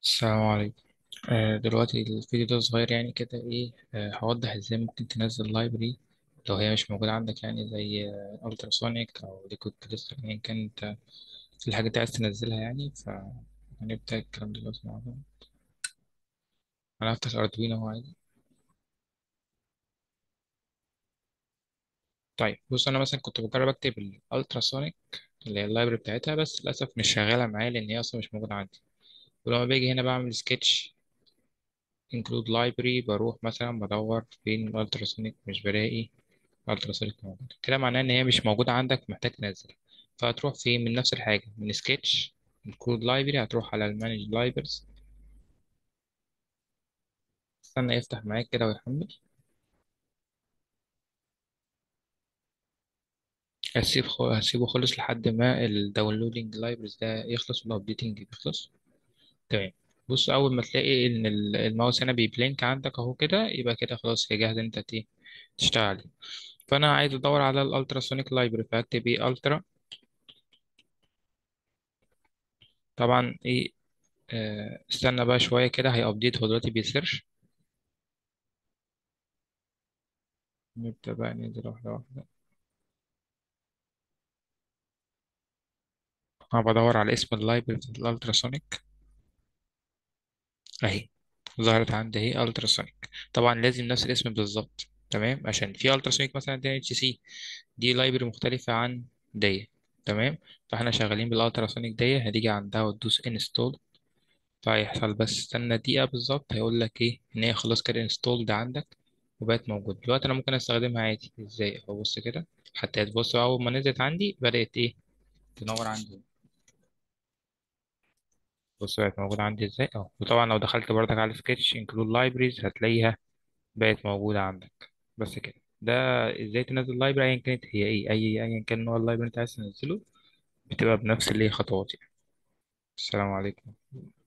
السلام عليكم آه، دلوقتي الفيديو ده صغير يعني كده ايه آه، هوضح ازاي ممكن تنزل لايبرري لو هي مش موجودة عندك يعني زي التراسونيك او ليكويد كريستال يعني كان انت الحاجة دي عايز تنزلها يعني فهنبدأ الكلام دلوقتي مع بعض انا هفتح اردوينو اهو عادي طيب بص انا مثلا كنت بجرب اكتب الالتراسونيك اللي هي اللايبرري بتاعتها بس للاسف مش شغالة معايا لان هي اصلا مش موجودة عندي ولما باجي هنا بعمل سكتش include library بروح مثلا بدور فين الالتراسونيك مش بلاقي التراسونيك موجود كده معناه ان هي مش موجودة عندك محتاج تنزل فهتروح فين من نفس الحاجة من سكتش include library هتروح على المانج لايبرز استنى يفتح معاك كده ويحمل هسيب خ... هسيبه خلص لحد ما الداونلودنج لايبرز ده يخلص والابديتنج يخلص تمام بص اول ما تلاقي ان ال- الماوس هنا بيبلينك عندك اهو كده يبقى كده خلاص هي جاهزة انت ت- تشتغل عليه فانا عايز ادور على الالتراسونيك لايبرري فهكتب ايه الترا طبعا ايه آه استنى بقى شويه كده هيابديت هو دلوقتي بيسيرش نبدا بقى ننزل واحده واحده انا بدور على اسم اللايبرري بتاعت الالتراسونيك اهي ظهرت عندي اهي التراسونيك طبعا لازم نفس الاسم بالظبط تمام عشان في التراسونيك مثلا دي اتش سي دي لايبرري مختلفه عن دي تمام فاحنا شغالين بالالتراسونيك دي هتيجي عندها وتدوس انستول فهيحصل بس استنى دقيقة بالظبط هيقول لك ايه ان هي خلاص كده انستولد عندك وبقت موجودة دلوقتي انا ممكن استخدمها عادي ازاي اهو بص كده حتى تبص اول ما نزلت عندي بدأت ايه تنور عندي بص بقت موجودة عندي ازاي اهو وطبعا لو دخلت بردك على سكتش انكلود لايبريز هتلاقيها بقت موجودة عندك بس كده ده ازاي تنزل لايبرري ايا كانت هي ايه اي ايا كان نوع اللايبرري انت عايز تنزله بتبقى بنفس اللي هي خطوات يعني السلام عليكم